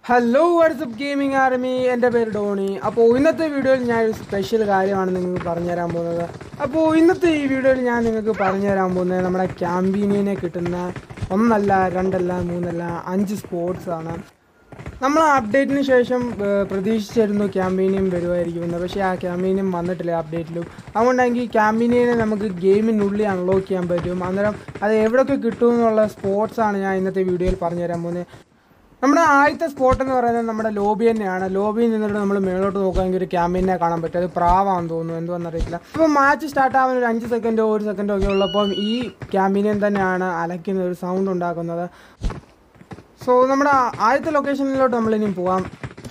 hello WhatsApp gaming army എൻ്റെ പേര് ഡോണി അപ്പോൾ ഇന്നത്തെ വീഡിയോയിൽ ഞാൻ ഒരു സ്പെഷ്യൽ കാര്യമാണ് നിങ്ങൾക്ക് പറഞ്ഞുതരാൻ പോകുന്നത് അപ്പോൾ ഇന്നത്തെ ഈ വീഡിയോയിൽ ഞാൻ നിങ്ങൾക്ക് പറഞ്ഞുതരാൻ പോകുന്നത് നമ്മുടെ ക്യാമ്പീനിയനെ കിട്ടുന്ന ഒന്നല്ല രണ്ടല്ല മൂന്നല്ല അഞ്ച് സ്പോർട്സ് ആണ് നമ്മൾ അപ്ഡേറ്റിന് ശേഷം ഏർ, പ്രതീക്ഷിച്ചിരുന്നു ക്യാമ്പീനിയം വരുമായിരിക്കുമെന്ന് പക്ഷേ ആ ക്യാമ്പീനിയം വന്നിട്ടില്ല അപ്ഡേറ്റിലും അതുകൊണ്ടെങ്കിൽ ക്യാമ്പീനിയനെ നമുക്ക് ഗെയിമിനുള്ളിൽ അൺലോക്ക് ചെയ്യാൻ പറ്റും അന്നേരം അത് എവിടെയൊക്കെ കിട്ടും എന്നുള്ള സ്പോർട്സ് ആണ് ഞാൻ ഇന്നത്തെ വീഡിയോയിൽ പറഞ്ഞുതരാൻ പോകുന്നത് നമ്മുടെ ആദ്യത്തെ സ്പോട്ട് എന്ന് പറയുന്നത് നമ്മുടെ ലോബി തന്നെയാണ് ലോബിയിൽ നിന്നിട്ട് നമ്മൾ മേളോട്ട് നോക്കുകയാണെങ്കിൽ ഒരു ക്യാമ്പയിനെ കാണാൻ പറ്റും അത് പ്രാവാന്ന് തോന്നുന്നു എന്തുവെന്നറിയില്ല അപ്പോൾ മാച്ച് സ്റ്റാർട്ട് ആവാൻ ഒരു അഞ്ച് സെക്കൻഡോ ഒരു സെക്കൻഡോ ഒക്കെ ഉള്ളപ്പോൾ ഈ ക്യാമ്പയിനിയൻ തന്നെയാണ് അലക്കുന്ന ഒരു സൗണ്ട് ഉണ്ടാക്കുന്നത് സോ നമ്മുടെ ആദ്യത്തെ ലൊക്കേഷനിലോട്ട് നമ്മളിനി പോവാം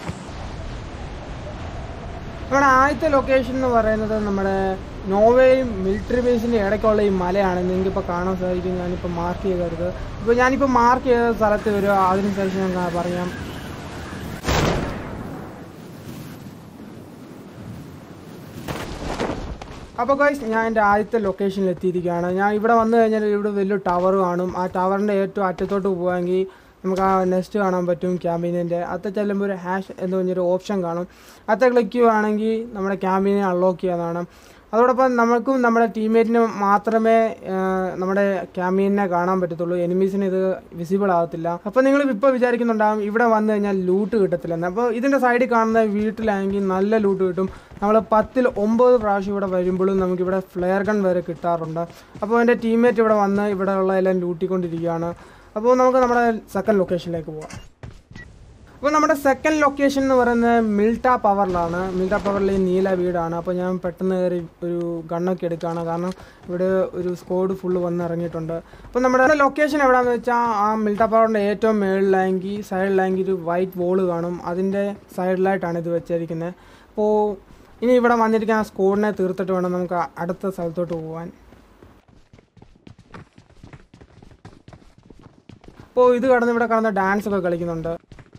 നമ്മുടെ ആദ്യത്തെ ലൊക്കേഷൻ എന്ന് പറയുന്നത് നമ്മുടെ നോവയും മിലിറ്ററി ബേസിൻ്റെ ഇടയ്ക്കുള്ള ഈ മലയാണ് നിങ്ങൾക്ക് ഇപ്പോൾ കാണാൻ സാധിക്കും ഞാനിപ്പോൾ മാർക്ക് ചെയ്തത് ഇപ്പോൾ ഞാനിപ്പോൾ മാർക്ക് ചെയ്ത സ്ഥലത്ത് വരിക അതിനുശേഷം ഞാൻ കാ- പറയാം അപ്പോൾ ഗൈസ് ഞാൻ എൻ്റെ ആദ്യത്തെ ലൊക്കേഷനിൽ എത്തിയിരിക്കുകയാണ് ഞാൻ ഇവിടെ വന്നു കഴിഞ്ഞാൽ ഇവിടെ വലിയൊരു ടവർ കാണും ആ ടവറിൻ്റെ ഏറ്റവും അറ്റത്തോട്ട് പോകാമെങ്കിൽ നമുക്ക് ആ നെസ്റ്റ് കാണാൻ പറ്റും ക്യാമ്പയിനിൻ്റെ അത്ത ചെല്ലുമ്പോൾ ഒരു ഹാഷ് എന്ന് പറഞ്ഞൊരു ഓപ്ഷൻ കാണും അത്ത ക്ലിക്ക് ചെയ്യുവാണെങ്കിൽ നമ്മുടെ ക്യാമ്പയിനെ അൺലോക്ക് ചെയ്യാനാണ് അതോടൊപ്പം നമുക്കും നമ്മുടെ ടീംമേറ്റിന് മാത്രമേ ആ, നമ്മുടെ ക്യാമ്പയിനെ കാണാൻ പറ്റത്തുള്ളൂ എനിമീസിന് ഇത് വിസിബിൾ ആകത്തില്ല അപ്പോൾ നിങ്ങൾ ഇപ്പോൾ വിചാരിക്കുന്നുണ്ടാകും ഇവിടെ വന്നു കഴിഞ്ഞാൽ ലൂട്ട് കിട്ടത്തില്ലെന്ന് അപ്പോൾ ഇതിൻ്റെ സൈഡിൽ കാണുന്ന വീട്ടിലാണെങ്കിൽ നല്ല ലൂട്ട് കിട്ടും നമ്മൾ പത്തിൽ ഒമ്പത് പ്രാവശ്യം ഇവിടെ വരുമ്പോഴും നമുക്കിവിടെ ഫ്ലെയർ ഗൺ വരെ കിട്ടാറുണ്ട് അപ്പോൾ എൻ്റെ ടീംമേറ്റ് ഇവിടെ വന്ന് ഇവിടെ ഉള്ള എല്ലാം ലൂട്ടിക്കൊണ്ടിരിക്കുകയാണ് അപ്പോൾ നമുക്ക് നമ്മുടെ സെക്കൻഡ് ലൊക്കേഷനിലേക്ക് പോവാം അപ്പോൾ നമ്മുടെ സെക്കൻഡ് ലൊക്കേഷൻ എന്ന് പറയുന്നത് മിൽട്ട പവറിലാണ് മിൽട്ട പവറിൽ ഈ നീല വീടാണ് അപ്പോൾ ഞാൻ പെട്ടെന്ന് കയറി ഒരു ഗണ്ണൊക്കെ എടുക്കുകയാണ് കാരണം ഇവിടെ ഒരു സ്ക്വാഡ് ഫുള്ള് വന്ന് ഇറങ്ങിയിട്ടുണ്ട് അപ്പോൾ നമ്മുടെ ലൊക്കേഷൻ എവിടെയാണെന്ന് വെച്ചാൽ ആ മിൽട്ട പവറിൻ്റെ ഏറ്റവും മേളിലായെങ്കിൽ സൈഡിലായെങ്കിൽ ഒരു വൈറ്റ് വോള് കാണും അതിൻ്റെ സൈഡിലായിട്ടാണ് ഇത് വെച്ചിരിക്കുന്നത് അപ്പോൾ ഇനി ഇവിടെ വന്നിരിക്കുന്ന ആ സ്ക്വാഡിനെ തീർത്തിട്ട് വേണം നമുക്ക് അടുത്ത സ്ഥലത്തോട്ട് പോകാൻ അപ്പോൾ ഇത് കടന്ന് ഇവിടെ കടന്ന് ഡാൻസ് ഒക്കെ കളിക്കുന്നുണ്ട്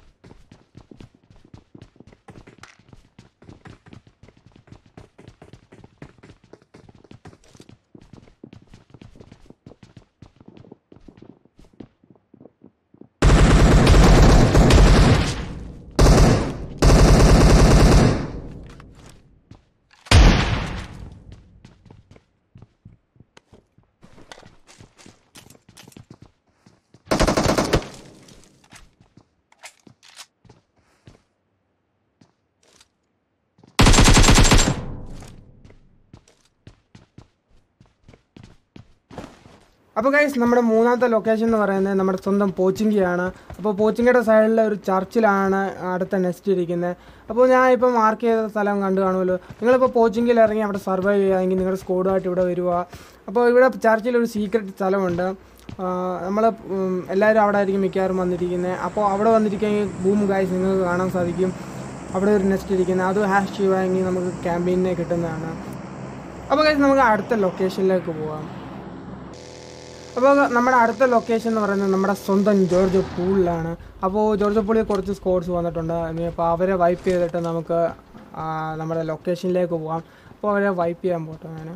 അപ്പോൾ ഗൈസ് നമ്മുടെ മൂന്നാമത്തെ ലൊക്കേഷൻ എന്ന് പറയുന്നത് നമ്മുടെ സ്വന്തം പോച്ചിങ്കിയാണ് അപ്പോൾ പോച്ചിങ്കയുടെ സൈഡിലെ ഒരു ചർച്ചിലാണ് അടുത്ത നെക്സ്റ്റ് ഇരിക്കുന്നത് അപ്പോൾ ഞാൻ ഇപ്പോൾ മാർക്ക് ചെയ്ത സ്ഥലം കണ്ടു കാണുമല്ലോ നിങ്ങളിപ്പോൾ പോച്ചിങ്കിൽ ഇറങ്ങി അവിടെ സർവൈവ് ചെയ്യുകയാണെങ്കിൽ നിങ്ങളുടെ സ്കോഡുമായിട്ട് ഇവിടെ വരിക അപ്പോൾ ഇവിടെ ചർച്ചിൽ ഒരു സീക്രട്ട് സ്ഥലമുണ്ട് നമ്മൾ എല്ലാവരും അവിടെ ആയിരിക്കും മിക്കവാറും വന്നിരിക്കുന്നത് അപ്പോൾ അവിടെ വന്നിരിക്കുകയെങ്കിൽ ബൂം ഗൈസ് നിങ്ങൾക്ക് കാണാൻ സാധിക്കും അവിടെ ഒരു നെക്സ്റ്റ് ഇരിക്കുന്നത് അത് ഹാഷ് ചെയ്യുകയാണെങ്കിൽ നമുക്ക് ക്യാമ്പയിനെ കിട്ടുന്നതാണ് അപ്പോൾ ഗൈസ് നമുക്ക് അടുത്ത ലൊക്കേഷനിലേക്ക് പോകാം അപ്പോൾ നമ്മുടെ അടുത്ത ലൊക്കേഷൻ എന്ന് പറയുന്നത് നമ്മുടെ സ്വന്തം ജോർജ് പൂളിലാണ് അപ്പോൾ ജോർജ് പൂളിൽ കുറച്ച് സ്കോഡ്സ് വന്നിട്ടുണ്ട് ഇനി അപ്പോൾ അവരെ വൈപ്പ് ചെയ്തിട്ട് നമുക്ക് ആ, നമ്മുടെ ലൊക്കേഷനിലേക്ക് പോകാം അപ്പോൾ അവരെ വൈപ്പ് ചെയ്യാൻ പോട്ടെ ഞാൻ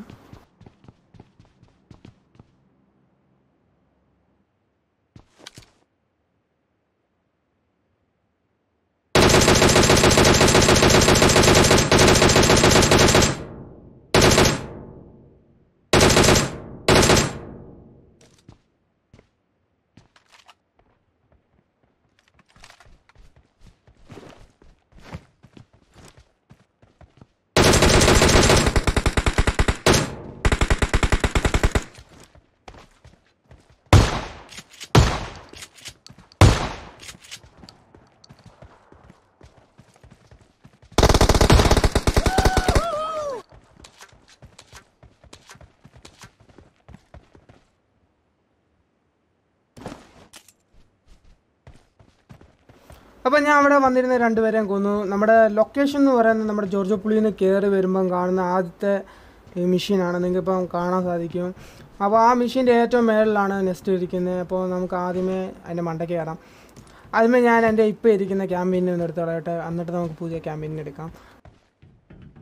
അപ്പോൾ ഞാൻ അവിടെ വന്നിരുന്ന രണ്ടുപേരെയും കൊന്നു നമ്മുടെ ലൊക്കേഷൻ എന്ന് പറയുന്നത് നമ്മുടെ ജോർജ് പുള്ളിയിൽ നിന്ന് കയറി വരുമ്പം കാണുന്ന ആദ്യത്തെ ഈ മെഷീനാണ് നിങ്ങൾക്കിപ്പം കാണാൻ സാധിക്കും അപ്പോൾ ആ മെഷീൻ്റെ ഏറ്റവും മേളിലാണ് നെക്സ്റ്റ് ഇരിക്കുന്നത് അപ്പോൾ നമുക്ക് ആദ്യമേ അതിൻ്റെ മണ്ടയ്ക്ക് കയറാം ആദ്യമേ ഞാൻ എൻ്റെ ഇപ്പോൾ ഇരിക്കുന്ന ക്യാമ്പയിനെ ഒന്ന് എടുത്ത് കളയട്ടെ എന്നിട്ട് നമുക്ക് പുതിയ ക്യാമ്പയിനെ എടുക്കാം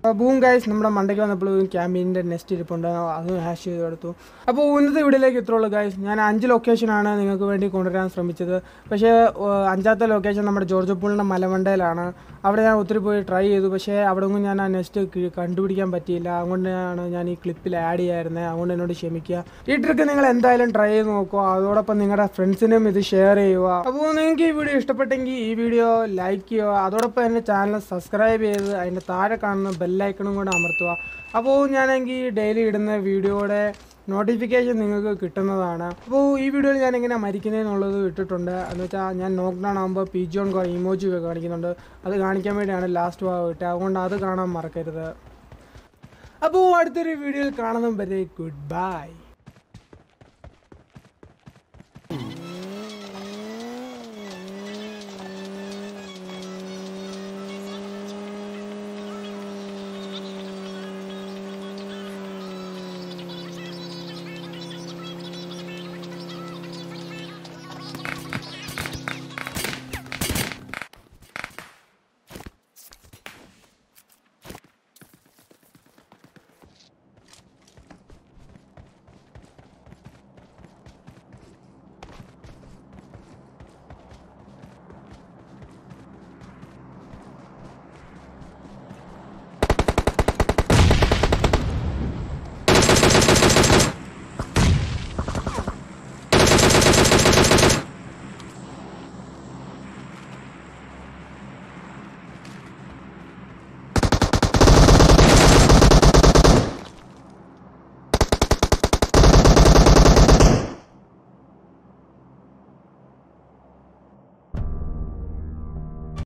ബൂം ഗൈസ് നമ്മുടെ മണ്ടയ്ക്ക് വന്നപ്പോൾ ക്യാമ്പീൻ്റെ നെസ്റ്റ് ഇരിപ്പുണ്ട് അതും ഹാഷ് ചെയ്ത് എടുത്തു അപ്പോൾ ഇന്നത്തെ വീഡിയോയിലേക്ക് ഇത്രേ ഉള്ളൂ ഗൈസ് ഞാൻ അഞ്ച് ലൊക്കേഷനാണ് നിങ്ങൾക്ക് വേണ്ടി കൊണ്ടുവരാൻ ശ്രമിച്ചത് പക്ഷേ ഏഹ്, അഞ്ചാമത്തെ ലൊക്കേഷൻ നമ്മുടെ ജോർജ് പൂളിൻ്റെ മലമണ്ടയിലാണ് അവിടെ ഞാൻ ഒത്തിരി പോയി ട്രൈ ചെയ്തു പക്ഷേ അവിടെ ഒന്നും ഞാൻ ആ നെസ്റ്റ് കണ്ടുപിടിക്കാൻ പറ്റിയില്ല അതുകൊണ്ടാണ് ഞാൻ ഈ ക്ലിപ്പിൽ ആഡ് ചെയ്യായിരുന്നത് അതുകൊണ്ട് എന്നോട് ക്ഷമിക്കുക ഈ ട്രിക്ക് നിങ്ങൾ എന്തായാലും ട്രൈ ചെയ്ത് നോക്കുക അതോടൊപ്പം നിങ്ങളുടെ ഫ്രണ്ട്സിനും ഇത് ഷെയർ ചെയ്യുക അപ്പോൾ നിങ്ങൾക്ക് ഈ വീഡിയോ ഇഷ്ടപ്പെട്ടെങ്കിൽ ഈ വീഡിയോ ലൈക്ക് ചെയ്യുക അതോടൊപ്പം എൻ്റെ ചാനൽ സബ്സ്ക്രൈബ് ചെയ്ത് അതിൻ്റെ താഴെ കാണുന്ന ബെല്ലൈക്കണും കൂടെ അമർത്തുക അപ്പോൾ ഞാനെങ്കിൽ ഡെയിലി ഇടുന്ന വീഡിയോയുടെ നോട്ടിഫിക്കേഷൻ നിങ്ങൾക്ക് കിട്ടുന്നതാണ് അപ്പോൾ ഈ വീഡിയോയിൽ ഞാൻ എങ്ങനെ മരിക്കുന്നതെന്നുള്ളത് ഇട്ടിട്ടുണ്ട് എന്ന് വെച്ചാൽ ഞാൻ നോക്ക് ഡൗൺ ആകുമ്പോൾ പി ജി ഓൺ ഇമോജി ഒക്കെ കാണിക്കുന്നുണ്ട് അത് കാണിക്കാൻ വേണ്ടിയാണ് ലാസ്റ്റ് ഭാഗം ഇട്ടത് അതുകൊണ്ട് അത് കാണാൻ മറക്കരുത് അപ്പോൾ അടുത്തൊരു വീഡിയോയിൽ കാണുന്നതും വരെ ഗുഡ് ബൈ